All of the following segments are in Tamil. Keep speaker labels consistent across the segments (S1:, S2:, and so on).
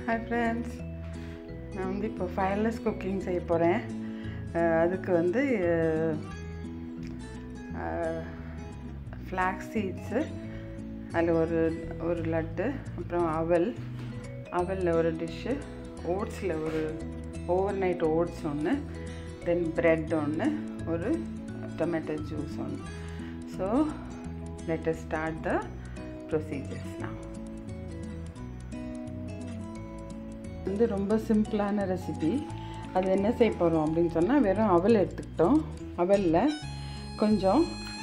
S1: ஹாய் ஃப்ரெண்ட்ஸ் நான் வந்து இப்போ ஃபயர்லெஸ் குக்கிங் செய்ய போகிறேன் அதுக்கு வந்து ஃப்ளாக்ஸ் சீட்ஸு அதில் ஒரு ஒரு லட்டு அப்புறம் அவல் அவலில் ஒரு டிஷ்ஷு ஓட்ஸில் ஒரு ஓவர் நைட் ஓட்ஸ் ஒன்று தென் ப்ரெட் ஒன்று ஒரு டொமேட்டோ ஜூஸ் ஒன்று so let start the procedures நான் வந்து ரொம்ப சிம்பிளான ரெசிபி அது என்ன செய்ய போகிறோம் அப்படின்னு சொன்னால் வெறும் அவல் எடுத்துக்கிட்டோம் அவலில் கொஞ்சம்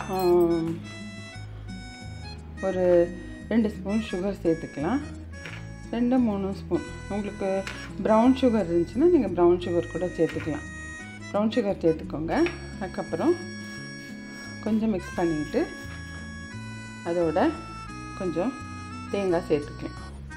S1: ஒரு ரெண்டு ஸ்பூன் சுகர் சேர்த்துக்கலாம் ரெண்டு மூணு ஸ்பூன் உங்களுக்கு ப்ரௌன் சுகர் இருந்துச்சுன்னா நீங்கள் ப்ரௌன் சுகர் கூட சேர்த்துக்கலாம் ப்ரௌன் சுகர் சேர்த்துக்கோங்க அதுக்கப்புறம் கொஞ்சம் மிக்ஸ் பண்ணிவிட்டு அதோட கொஞ்சம் தேங்காய் சேர்த்துக்கலாம்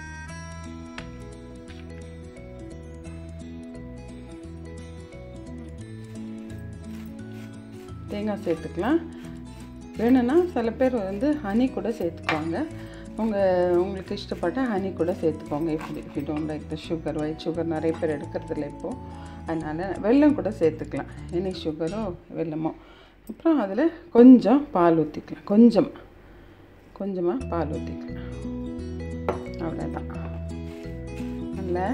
S1: தேங்காய் சேர்த்துக்கலாம் வேணும்னா சில பேர் வந்து ஹனி கூட சேர்த்துக்குவாங்க உங்கள் உங்களுக்கு இஷ்டப்பட்ட ஹனி கூட சேர்த்துக்கோங்க if if you don't like the sugar white sugar நிறைய பேர் எடுக்கிறதில்ல இப்போது அதனால் வெல்லம் கூட சேர்த்துக்கலாம் எனி சுகரோ வெல்லமோ அப்புறம் அதில் கொஞ்சம் பால் ஊற்றிக்கலாம் கொஞ்சம் கொஞ்சமாக பால் ஊற்றிக்கலாம் அவ்வளோதான் நல்லா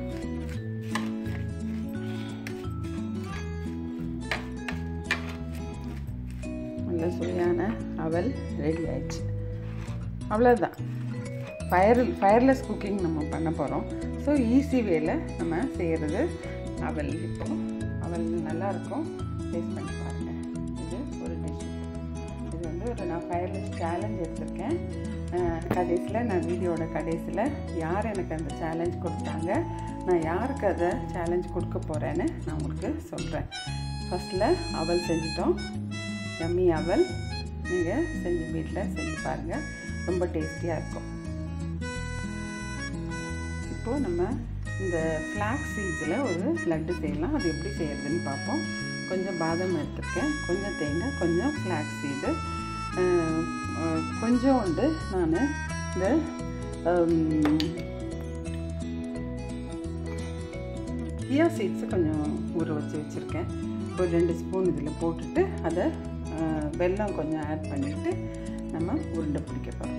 S1: நல்ல சுவையான அவல் ரெடி ஆயிடுச்சு அவ்வளோதான் ஃபயர் ஃபயர்லெஸ் குக்கிங் நம்ம பண்ண போகிறோம் ஸோ ஈஸி வேல நம்ம செய்கிறது அவல் இப்போது அவல் நல்லாயிருக்கும் டேஸ்ட் பண்ணி பாருங்கள் இது ஒரு டிஷ் இது வந்து ஒரு நான் ஃபயர்லெஸ் சேலஞ்ச் எடுத்திருக்கேன் கடைசியில் நான் வீடியோட கடைசியில் யார் எனக்கு அந்த சேலஞ்ச் கொடுத்தாங்க நான் யாருக்கு அதை சேலஞ்ச் கொடுக்க போகிறேன்னு நான் உங்களுக்கு சொல்கிறேன் ஃபஸ்ட்டில் அவல் செஞ்சிட்டோம் யம்மி அவல் நீங்கள் செஞ்சு வீட்டில் செஞ்சு பாருங்கள் ரொம்ப டேஸ்டியாக இருக்கும் இப்போது நம்ம இந்த ஃப்ளாக் சீட்ஸில் ஒரு லட்டு செய்யலாம் அது எப்படி செய்கிறதுன்னு பார்ப்போம் கொஞ்சம் பாதாம் எடுத்துருக்கேன் கொஞ்சம் தேங்காய் கொஞ்சம் ஃப்ளாக் சீடு கொஞ்சோண்டு நான் இந்த கியா சீட்ஸு கொஞ்சம் ஊற வச்சு வச்சுருக்கேன் ஒரு ரெண்டு ஸ்பூன் இதில் போட்டுட்டு அதை வெல்லம் கொஞ்சம் ஆட் பண்ணிவிட்டு நம்ம உருண்டை பிடிக்க போகிறோம்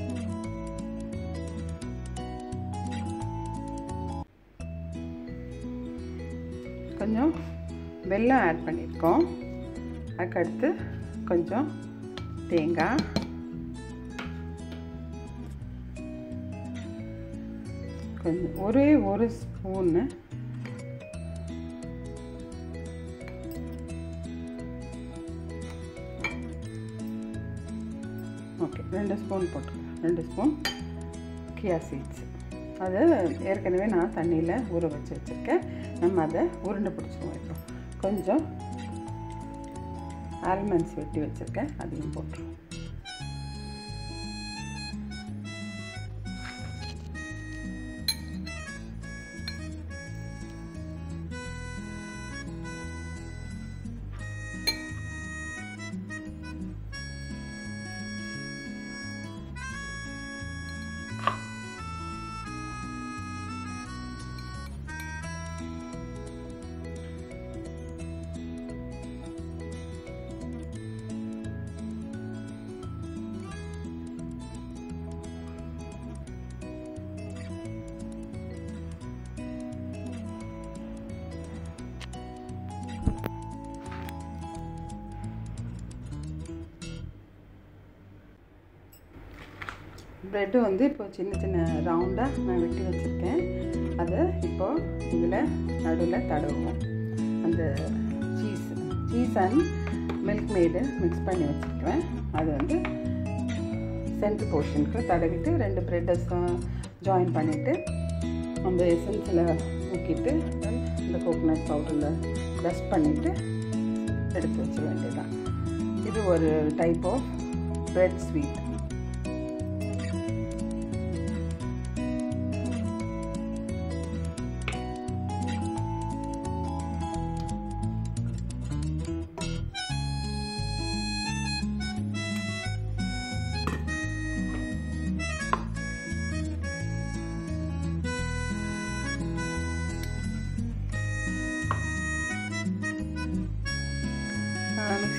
S1: கொஞ்சம் வெல்லம் ஆட் பண்ணியிருக்கோம் அதுக்கடுத்து கொஞ்சம் தேங்காய் கொஞ்சம் ஒரே ஒரு ஸ்பூன்னு ஓகே ரெண்டு ஸ்பூன் போட்டுக்கலாம் ரெண்டு ஸ்பூன் கியா சீட்ஸ் அது ஏற்கனவே நான் தண்ணியில் ஊற வச்சு வச்சுருக்கேன் நம்ம அதை உருண்டை பிடிச்சிருவோம் இப்போ கொஞ்சம் ஆல்மண்ட்ஸ் வெட்டி வச்சுருக்கேன் அதையும் போட்டுருவோம் ப்ரெட்டு வந்து இப்போ சின்ன சின்ன ரவுண்டாக நான் வெட்டி வச்சுருக்கேன் அதை இப்போது இதில் நடுவில் தடவுவோம் அந்த cheese cheese and milk made mix பண்ணி வச்சுருக்கேன் அது வந்து சென்ட்ரு போர்ஷனுக்கு தடவிட்டு ரெண்டு ப்ரெட்டஸும் ஜாயின் பண்ணிவிட்டு அந்த எசன்ஸில் ஊக்கிட்டு இந்த கோகோனட் பவுடரில் டஸ்ட் பண்ணிவிட்டு எடுத்து வச்சிட வேண்டியதான் இது ஒரு டைப் ஆஃப் ப்ரெட் ஸ்வீட்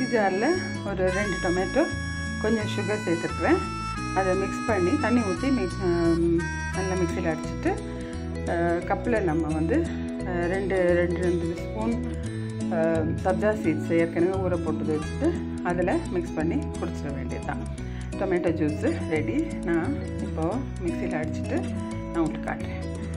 S1: ஜாரில் ஒரு ரெண்டு டொமேட்டோ கொஞ்சம் சுகர் சேர்த்துருக்குறேன் அதை மிக்ஸ் பண்ணி தண்ணி ஊற்றி மிக்ஸ் நல்லா மிக்சியில் அடிச்சிட்டு கப்பில் நம்ம வந்து அஹ், ரெண்டு ரெண்டு ரெண்டு ஸ்பூன் சப்ஜா சீட்ஸ் ஏற்கனவே ஊற போட்டு வச்சுட்டு அதில் மிக்ஸ் பண்ணி குடிச்சிட வேண்டியது தான் டொமேட்டோ ஜூஸு ரெடி நான் இப்போது மிக்சியில் அடிச்சிட்டு நான் உங்களுக்கு காட்டுறேன்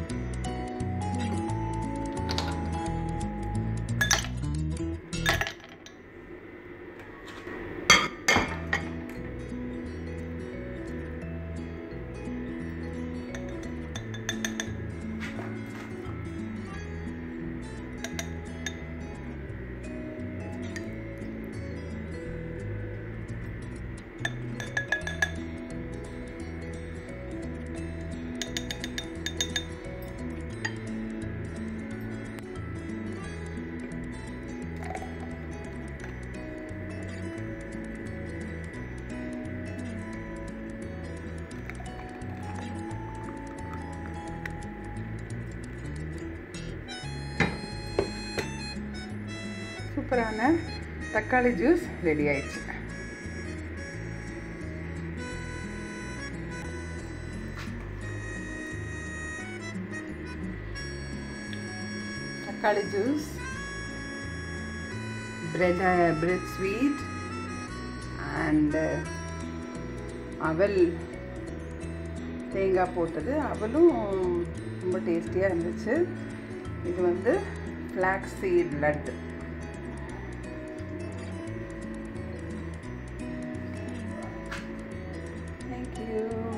S1: சூப்பரான தக்காளி ஜூஸ் ரெடி ஆயிடுச்சு தக்காளி juice bread bread sweet and அவல் தேங்காய் போட்டது அவலும் ரொம்ப டேஸ்டியாக இருந்துச்சு இது வந்து ஃப்ளாக்ஸ் சீட் லட்டு தேங்க்யூ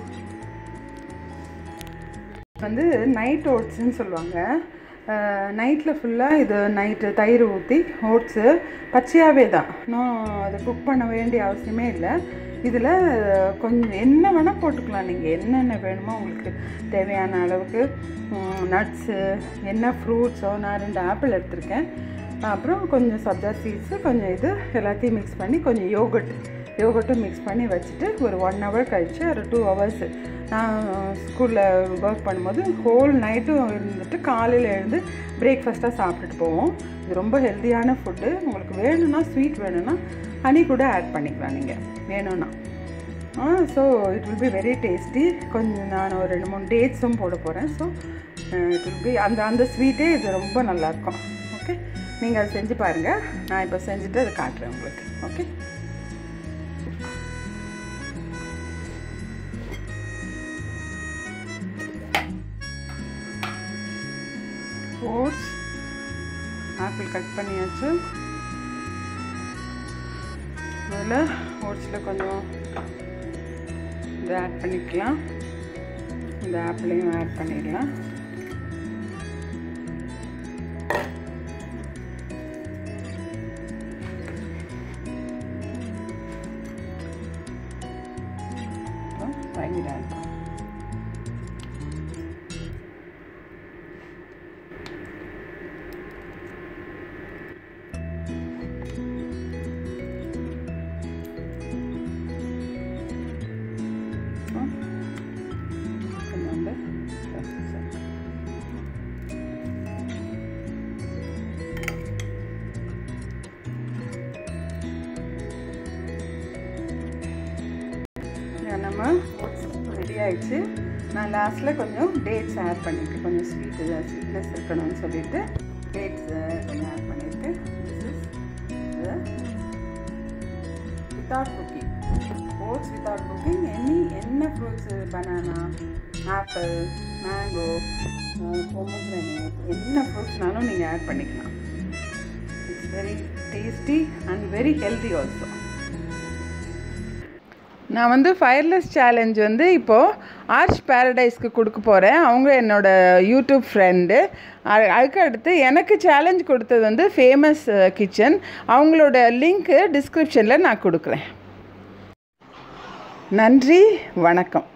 S1: வந்து நைட் ஓட்ஸ்ன்னு சொல்லுவாங்க நைட்டில் ஃபுல்லாக இது நைட்டு தயிர் ஊற்றி ஓட்ஸு பச்சையாகவே தான் இன்னும் அதை குக் பண்ண வேண்டிய அவசியமே இல்லை இதில் கொஞ்சம் என்ன வேணால் போட்டுக்கலாம் நீங்கள் என்னென்ன வேணுமோ உங்களுக்கு தேவையான அளவுக்கு நட்ஸு என்ன ஃப்ரூட்ஸோ நான் ரெண்டு ஆப்பிள் எடுத்திருக்கேன் அப்புறம் கொஞ்சம் சப்ஜா சீட்ஸு கொஞ்சம் இது எல்லாத்தையும் மிக்ஸ் பண்ணி கொஞ்சம் யோகட் யோகட்டும் மிக்ஸ் பண்ணி வச்சுட்டு ஒரு ஒன் ஹவர் கழித்து ஒரு டூ ஹவர்ஸு நான் ஸ்கூலில் ஒர்க் பண்ணும்போது ஹோல் நைட்டும் இருந்துட்டு காலையில் எழுந்து பிரேக்ஃபாஸ்ட்டாக சாப்பிட்டுட்டு போவோம் இது ரொம்ப ஹெல்த்தியான ஃபுட்டு உங்களுக்கு வேணும்னா ஸ்வீட் வேணும்னா ஹனி கூட ஆட் பண்ணிக்கலாம் நீங்கள் வேணும்னா so it will be very tasty கொஞ்சம் நான் ஒரு ரெண்டு மூணு டேட்ஸும் போட போகிறேன் ஸோ இட் வில் பி அந்த அந்த ஸ்வீட்டே இது ரொம்ப நல்லாயிருக்கும் ஓகே நீங்கள் அதை செஞ்சு பாருங்கள் நான் இப்போ செஞ்சுட்டு அதை காட்டுறேன் உங்களுக்கு ஓகே ஓட்ஸ் ஆப்பிள் கட் பண்ணியாச்சு அதில் ஓட்ஸில் கொஞ்சம் இதை ஆட் பண்ணிக்கலாம் இந்த ஆப்பிளையும் ஆட் பண்ணிடலாம் வாங்கிடாது கொஞ்சோண்டு நம்ம ரெடி ஆயிடுச்சு நான் லாஸ்ட்டில் கொஞ்சம் டேட்ஸ் ஆட் பண்ணியிருக்கேன் கொஞ்சம் ஸ்வீட் ஸ்வீட்னஸ் இருக்கணும்னு சொல்லிட்டு டேட்ஸ் கொஞ்சம் ஆட் பண்ணியிருக்கேன் without cooking oats without cooking any என்ன fruits banana apple mango pomegranate என்ன ஃப்ரூட்ஸ்னாலும் நீங்கள் ஆட் பண்ணிக்கலாம் it's very tasty and very healthy also நான் வந்து ஃபயர்லெஸ் சேலஞ்ச் வந்து இப்போது ஆர்ச் பேரடைஸ்க்கு கொடுக்க போகிறேன் அவங்க என்னோட யூடியூப் ஃப்ரெண்டு அதுக்கு அடுத்து எனக்கு சேலஞ்ச் கொடுத்தது வந்து ஃபேமஸ் கிச்சன் அவங்களோட லிங்க்கு டிஸ்கிரிப்ஷனில் நான் கொடுக்குறேன் நன்றி வணக்கம்